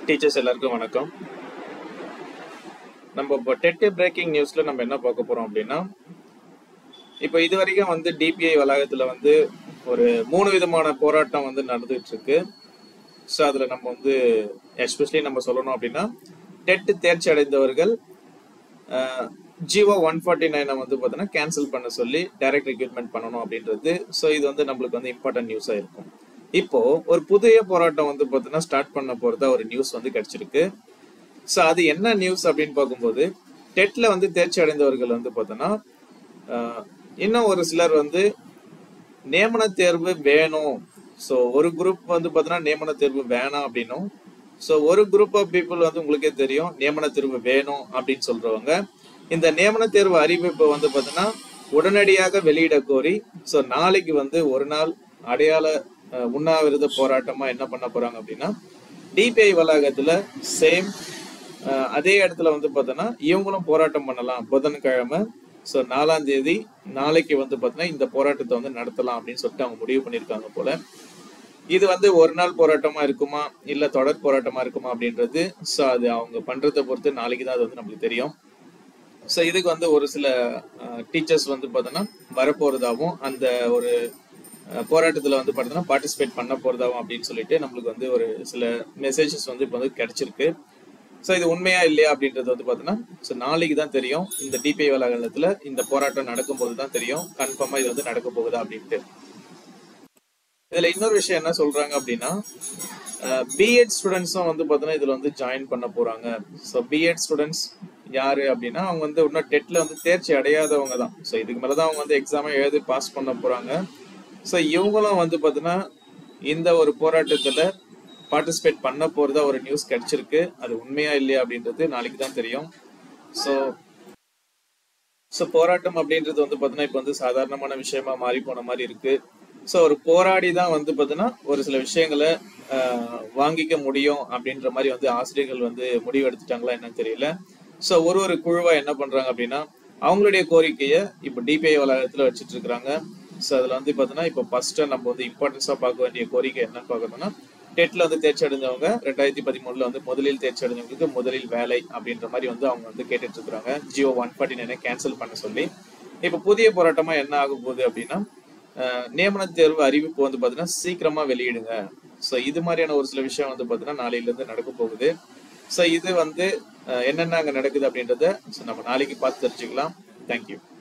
teachers எல்லாருக்கும் வணக்கம் நம்ம இப்போ டெட்டு பிரேக்கிங் நியூஸ்ல நம்ம என்ன பார்க்க போறோம் அப்படின்னா இப்போ இது வரைக்கும் வந்து டிபிஐ வளாகத்துல வந்து ஒரு மூணு விதமான போராட்டம் வந்து நடந்துட்டு இருக்கு ஸோ அதுல நம்ம வந்து எஸ்பெஷலி நம்ம சொல்லணும் அப்படின்னா டெட் தேர்ச்சி அடைந்தவர்கள் ஜிஓ ஒன் ஃபார்ட்டி நைனை வந்து பார்த்தீங்கன்னா கேன்சல் பண்ண சொல்லி டைரக்ட் ரெக்ரூட்மெண்ட் பண்ணணும் அப்படின்றது ஸோ இது வந்து நம்மளுக்கு வந்து இம்பார்ட்டன்ட் நியூஸாக இருக்கும் இப்போ ஒரு புதிய போராட்டம் வந்து பார்த்தீங்கன்னா ஸ்டார்ட் பண்ண போறதா ஒரு நியூஸ் வந்து கிடைச்சிருக்கு ஸோ அது என்ன நியூஸ் அப்படின்னு பார்க்கும்போது டெட்ல வந்து தேர்ச்சி அடைந்தவர்கள் வந்து பார்த்தோன்னா இன்னும் ஒரு சிலர் வந்து நியமன தேர்வு வேணும் ஸோ ஒரு குரூப் வந்து பார்த்தோன்னா நியமன தேர்வு வேணாம் அப்படின்னும் ஸோ ஒரு குரூப் ஆஃப் பீப்புள் வந்து உங்களுக்கே தெரியும் நியமன தேர்வு வேணும் அப்படின்னு சொல்றவங்க இந்த நியமன தேர்வு அறிவிப்பை வந்து பார்த்தோன்னா உடனடியாக வெளியிட கோரி ஸோ நாளைக்கு வந்து ஒரு நாள் அடையாள அஹ், உண்ணாவிரத போராட்டமா என்ன பண்ண போறாங்க அப்படின்னா டிபிஐ வளாகத்துல சேம் அதே இடத்துல வந்து பார்த்தோன்னா இவங்களும் போராட்டம் பண்ணலாம் புதன்கிழமை ஸோ நாலாம் தேதி நாளைக்கு வந்து பார்த்தோன்னா இந்த போராட்டத்தை வந்து நடத்தலாம் அப்படின்னு சொல்லிட்டு அவங்க முடிவு பண்ணியிருக்காங்க போல இது வந்து ஒரு நாள் போராட்டமா இருக்குமா இல்ல தொடர் போராட்டமா இருக்குமா அப்படின்றது ஸோ அது அவங்க பண்றதை பொறுத்து நாளைக்கு தான் அது வந்து நம்மளுக்கு தெரியும் ஸோ இதுக்கு வந்து ஒரு சில டீச்சர்ஸ் வந்து பார்த்தோன்னா வரப்போறதாவும் அந்த ஒரு அஹ், போராட்டத்துல வந்து பார்த்தோன்னா பார்ட்டிசிபேட் பண்ண போறதாவும் அப்படின்னு சொல்லிட்டு நம்மளுக்கு வந்து ஒரு சில மெசேஜஸ் வந்து இப்போ வந்து கிடைச்சிருக்கு ஸோ இது உண்மையா இல்லையா அப்படின்றது வந்து பார்த்தோன்னா ஸோ நாளைக்கு தான் தெரியும் இந்த டிபிஐ வளாகத்துல இந்த போராட்டம் நடக்கும்போது தான் தெரியும் கன்ஃபார்மா இது வந்து நடக்க போகுதா அப்படின்ட்டு இதுல இன்னொரு விஷயம் என்ன சொல்றாங்க அப்படின்னா பிஎட் ஸ்டூடெண்ட்ஸும் வந்து பார்த்தோன்னா இதுல வந்து ஜாயின் பண்ண போறாங்க ஸோ பிஎட் ஸ்டூடெண்ட்ஸ் யாரு அப்படின்னா அவங்க வந்து இன்னும் டெட்ல வந்து தேர்ச்சி அடையாதவங்க தான் ஸோ இதுக்கு மேலதான் அவங்க வந்து எக்ஸாமை எழுதி பாஸ் பண்ண போறாங்க ஸோ இவங்களும் வந்து பார்த்தோன்னா இந்த ஒரு போராட்டத்துல பார்ட்டிசிபேட் பண்ண போறதா ஒரு நியூஸ் கிடைச்சிருக்கு அது உண்மையா இல்லையா அப்படின்றது நாளைக்கு தான் தெரியும் ஸோ ஸோ போராட்டம் அப்படின்றது வந்து பார்த்தீங்கன்னா இப்போ வந்து சாதாரணமான விஷயமா மாறி போன மாதிரி இருக்கு ஸோ ஒரு போராடி தான் வந்து பார்த்தீங்கன்னா ஒரு சில விஷயங்களை ஆஹ், வாங்கிக்க முடியும் அப்படின்ற மாதிரி வந்து ஆசிரியர்கள் வந்து முடிவு எடுத்துட்டாங்களா என்னன்னு தெரியல ஸோ ஒரு ஒரு குழுவா என்ன பண்றாங்க அப்படின்னா அவங்களுடைய கோரிக்கையை இப்போ டிபிஐ வளாகத்தில் வச்சுட்டு இருக்கிறாங்க ஸோ அதில் வந்து பார்த்தீங்கன்னா இப்போ ஃபர்ஸ்ட்டு நம்ம வந்து இம்பார்ட்டன்ஸாக பார்க்க வேண்டிய கோரிக்கை என்னன்னு பார்க்கணும்னா டெட்ல வந்து தேர்ச்சி அடைஞ்சவங்க ரெண்டாயிரத்தி பதிமூணுல வந்து முதலில் தேர்ச்சி அடைஞ்சவங்களுக்கு முதலில் வேலை அப்படின்ற மாதிரி வந்து அவங்க வந்து கேட்டுட்டு இருக்காங்க ஜியோ ஒன் ஃபார்ட்டி நைனை கேன்சல் பண்ண சொல்லி இப்போ புதிய போராட்டமா என்ன ஆக போகுது அப்படின்னா அஹ், நியமன தேர்வு அறிவிப்பு வந்து பார்த்தீங்கன்னா சீக்கிரமா வெளியிடுங்க ஸோ இது மாதிரியான ஒரு சில விஷயம் வந்து பார்த்தீங்கன்னா நாளையில இருந்து நடக்க போகுது ஸோ இது வந்து அஹ், என்னென்ன அங்கே நடக்குது அப்படின்றத so நம்ம நாளைக்கு பார்த்து தெரிஞ்சுக்கலாம் தேங்க்யூ